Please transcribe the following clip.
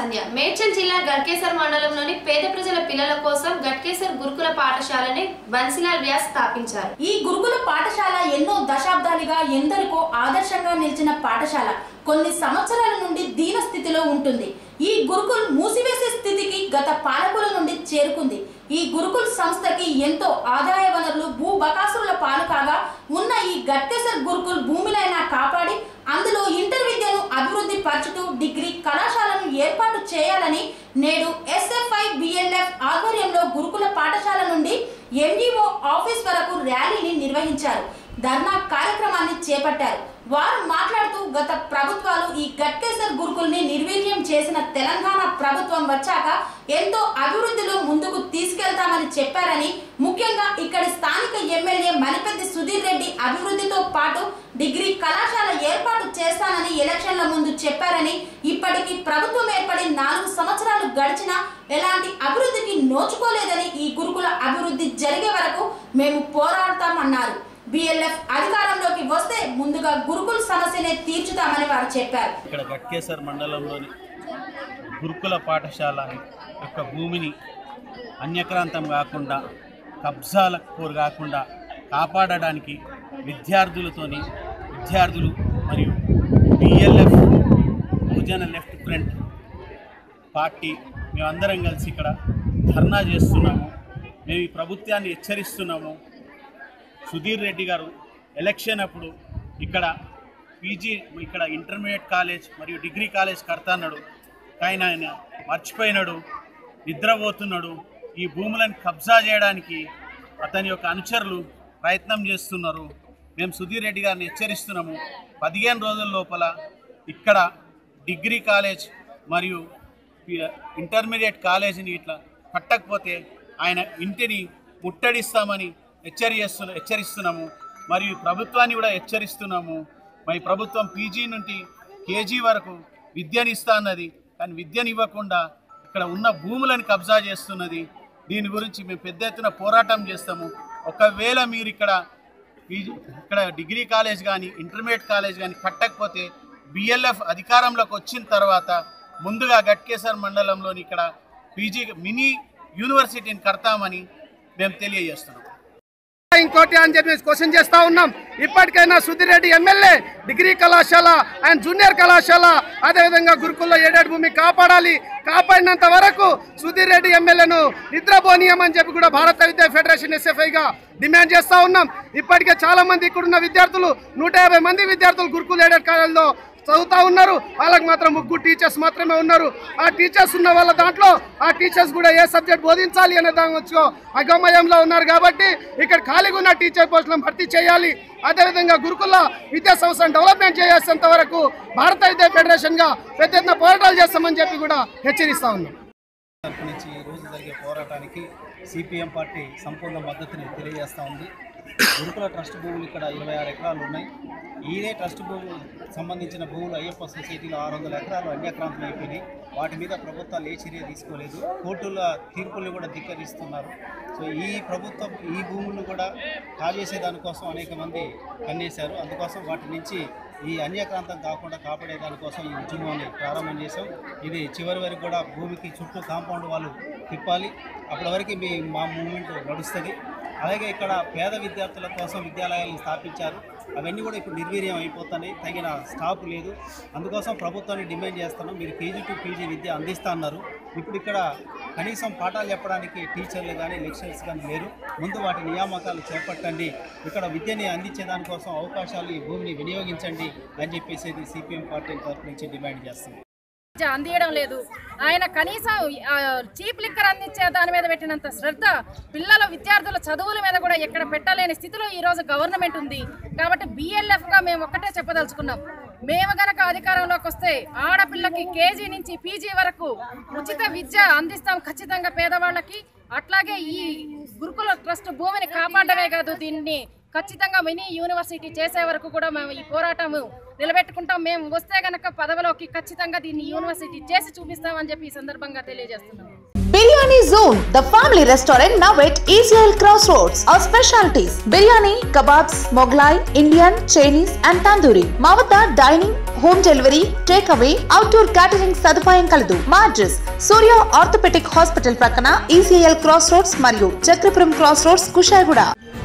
సంధ్య మేడ్చల్ జిల్లా గట్కేసర్ మండలంలోని పేద ప్రజల పిల్లల కోసం గట్కేసర్ గురుకుల పాఠశాలని బన్సిలాల్ వ్యాస్ స్థాపించారు ఈ గురుకుల పాఠశాల ఎన్నో దశాబ్దాలుగా ఎందరికో ఆదర్శంగా నిలిచిన పాఠశాల కొన్ని సంవత్సరాల నుండి దీన స్థితిలో ఉంటుంది ఈ గురుకుల్ మూసివేసే స్థితికి గత పాలకుల నుండి చేరుకుంది ఈ గురుకుల్ సంస్థకి ఎంతో ఆదాయ వనరులు భూ బకాసురుల పాలు కాగా ఉన్న ఈ గట్టేసర్ గురుకుల్ భూమినైనా కాపాడి అందులో ఇంటర్ విద్యను అభివృద్ధి పరచుతూ డిగ్రీ కళాశాలను ఏర్పాటు చేయాలని నేడు ఎస్ఎఫ్ఐ బిఎల్ఎఫ్ ఆధ్వర్యంలో గురుకుల పాఠశాల నుండి ఎండిఓ ఆఫీస్ వరకు ర్యాలీని నిర్వహించారు ధర్నా కార్యక్రమాన్ని చేపట్టారు వారు మాట్లాడుతూ గత ప్రభుత్వాలు ఈ గట్కేసర్ గురుకుల్ని నిర్వీర్యం చేసిన తెలంగాణ ప్రభుత్వం వచ్చాక ఎంతో అభివృద్ధిలో ముందుకు తీసుకెళ్తామని చెప్పారని ముఖ్యంగా ఇక్కడి స్థానిక ఎమ్మెల్యే మణిపెద్ది సుధీర్ రెడ్డి అభివృద్ధితో పాటు డిగ్రీ కళాశాల ఏర్పాటు చేస్తానని ఎలక్షన్ల ముందు చెప్పారని ఇప్పటికి ప్రభుత్వం ఏర్పడి నాలుగు సంవత్సరాలు గడిచినా ఎలాంటి అభివృద్ధికి నోచుకోలేదని ఈ గురుకుల అభివృద్ధి జరిగే వరకు మేము పోరాడతామన్నారు బిఎల్ఎఫ్ అధికారంలోకి వస్తే ముందుగా గురుకుల సమస్యనే తీర్చుతామని వారు చెప్పారు ఇక్కడ గట్కేసర్ మండలంలోని గురుకుల పాఠశాల యొక్క భూమిని అన్యక్రాంతం కాకుండా కబ్జాలకు కోరు కాకుండా కాపాడడానికి విద్యార్థులతోని విద్యార్థులు మరియు BLF Bahujan left front party మేమందరం కలిసి ఇక్కడ ధర్నా చేస్తున్నాము మేము ఈ ప్రభుత్వాన్ని హెచ్చరిస్తున్నాము సుధీర్ రెడ్డి గారు ఎలక్షన్ అప్పుడు ఇక్కడ పీజీ ఇక్కడ ఇంటర్మీడియట్ కాలేజ్ మరియు డిగ్రీ కాలేజ్ కడతాన్నాడు కానీ ఆయన మర్చిపోయినాడు నిద్రపోతున్నాడు ఈ భూములను కబ్జా చేయడానికి అతని యొక్క అనుచరులు ప్రయత్నం చేస్తున్నారు మేము సుధీర్ రెడ్డి గారిని హెచ్చరిస్తున్నాము పదిహేను రోజుల లోపల ఇక్కడ డిగ్రీ కాలేజ్ మరియు ఇంటర్మీడియట్ కాలేజీని ఇట్లా కట్టకపోతే ఆయన ఇంటిని ముట్టడిస్తామని హెచ్చరి చేస్తు హెచ్చరిస్తున్నాము మరియు ప్రభుత్వాన్ని కూడా హెచ్చరిస్తున్నాము మరి ప్రభుత్వం పీజీ నుండి కేజీ వరకు విద్యను ఇస్తా అన్నది కానీ విద్యను ఇవ్వకుండా ఇక్కడ ఉన్న భూములను కబ్జా చేస్తున్నది దీని గురించి మేము పెద్ద ఎత్తున పోరాటం చేస్తాము ఒకవేళ మీరు ఇక్కడ పీజీ ఇక్కడ డిగ్రీ కాలేజ్ కానీ ఇంటర్మీడియట్ కాలేజ్ కానీ కట్టకపోతే బిఎల్ఎఫ్ అధికారంలోకి వచ్చిన తర్వాత ముందుగా గట్కేసర్ మండలంలోని ఇక్కడ పీజీ మినీ యూనివర్సిటీని కడతామని మేము తెలియజేస్తున్నాం ఇంకోటి అని చెప్పి క్వశ్చన్ చేస్తా ఉన్నాం ఇప్పటికైనా సుధీర్ రెడ్డి ఎమ్మెల్యే డిగ్రీ కళాశాల అండ్ జూనియర్ కళాశాల అదేవిధంగా గురుకుల్లో ఏడేడు భూమి కాపాడాలి కాపాడినంత వరకు సుధీర్ రెడ్డి ఎమ్మెల్యేను నిద్రపోనీయమని చెప్పి కూడా భారత విద్యా ఫెడరేషన్ ఎస్ఎఫ్ఐగా డిమాండ్ చేస్తా ఉన్నాం ఇప్పటికే చాలా మంది ఇక్కడున్న విద్యార్థులు నూట యాభై మంది విద్యార్థులు గురుకుల ఏడేడు కాలేజీలో చదువుతా ఉన్నారు వాళ్ళకి మాత్రం ముగ్గురు టీచర్స్ మాత్రమే ఉన్నారు ఆ టీచర్స్ ఉన్న వాళ్ళ దాంట్లో ఆ టీచర్స్ కూడా ఏ సబ్జెక్ట్ బోధించాలి అనే దాని వచ్చి అగమయంలో ఉన్నారు కాబట్టి ఇక్కడ ఖాళీగా ఉన్న టీచర్ పోస్టులను భర్తీ చేయాలి అదేవిధంగా గురుకుల విద్యా సంస్థను డెవలప్మెంట్ చేసేంత వరకు భారత విద్యా ఫెడరేషన్గా పెద్ద ఎత్తున పోరాటాలు చేస్తామని చెప్పి కూడా హెచ్చరిస్తా ఉన్నాం తరపు నుంచి ఈ రోజు జరిగే పోరాటానికి సిపిఎం పార్టీ సంపూర్ణ మద్దతుని తెలియజేస్తూ ఉంది గురుకుల ట్రస్ట్ భూములు ఇక్కడ ఇరవై ఆరు ఎకరాలు ఉన్నాయి ఈయనే ట్రస్ట్ భూములు సంబంధించిన భూములు అయ్యప్ప సొసైటీలో ఆరు వందల ఎకరాలు అన్యాక్రాంతం అయిపోయినాయి వాటి మీద ప్రభుత్వాలు ఏ చర్య తీసుకోలేదు కోర్టుల తీర్పుల్ని కూడా ధిక్కరిస్తున్నారు సో ఈ ప్రభుత్వం ఈ భూములను కూడా కాజేసే దానికోసం అనేక మంది కన్నేశారు అందుకోసం వాటి నుంచి ఈ అన్యక్రాంతం కాకుండా కాపాడే దానికోసం ఈ ఉద్యమాన్ని ప్రారంభం చేశాం ఇది చివరి వరకు కూడా భూమికి చుట్టూ కాంపౌండ్ వాళ్ళు తిప్పాలి అప్పటి వరకు మీ మా మూమెంట్ నడుస్తుంది అలాగే ఇక్కడ పేద విద్యార్థుల కోసం విద్యాలయాలను స్థాపించారు అవన్నీ కూడా ఇప్పుడు నిర్వీర్యం అయిపోతున్నాయి తగిన స్టాఫ్ లేదు అందుకోసం ప్రభుత్వాన్ని డిమాండ్ చేస్తున్నాం మీరు కేజీ టు పీజీ విద్య అందిస్తా అన్నారు ఇప్పుడు ఇక్కడ కనీసం పాఠాలు చెప్పడానికి టీచర్లు కానీ లెక్చరర్స్ కానీ లేరు ముందు వాటి నియామకాలు చేపట్టండి ఇక్కడ విద్యని అందించే దానికోసం అవకాశాలు ఈ భూమిని వినియోగించండి అని చెప్పేసి సిపిఎం పార్టీ తరఫు నుంచి డిమాండ్ చేస్తుంది విద్య అందియడం లేదు ఆయన కనీసం ఆ, చీప్ లిక్కర్ అందించే దాని మీద పెట్టినంత శ్రద్ధ పిల్లల విద్యార్థుల చదువుల మీద కూడా ఎక్కడ పెట్టలేని స్థితిలో ఈ రోజు గవర్నమెంట్ ఉంది కాబట్టి బిఎల్ఎఫ్ గా మేము ఒక్కటే చెప్పదలుచుకున్నాం మేము గనక అధికారంలోకి వస్తే ఆడపిల్లకి కేజీ నుంచి పీజీ వరకు ఉచిత విద్య అందిస్తాం ఖచ్చితంగా పేదవాళ్ళకి అట్లాగే ఈ గురుకుల ట్రస్ట్ భూమిని కాపాడమే కాదు దీన్ని ఖచ్చితంగా మినీ యూనివర్సిటీ చేసే వరకు కూడా మేము ఈ పోరాటము నిలబెట్టుకుంటాం మేము వస్తే గనక పదవిలోకి ఖచ్చితంగా దీన్ని యూనివర్సిటీ చేసి చూపిస్తామని చెప్పి ఈ సందర్భంగా తెలియజేస్తున్నాం Biryani Zone, the family restaurant now at ECL Crossroads. Our specialties biryani, kebabs, Moglai, Indian, Chinese and tandoori. మా వద్ద dining home delivery take away outdoor catering సదుపాయం కలదు మా అడ్రస్ సూర్య ఆర్థోపెటిక్ హాస్పిటల్ ప్రక్కన ఈసీఎల్ క్రాస్ రోడ్స్ మరియు Chakrapuram cross roads Kushaiguda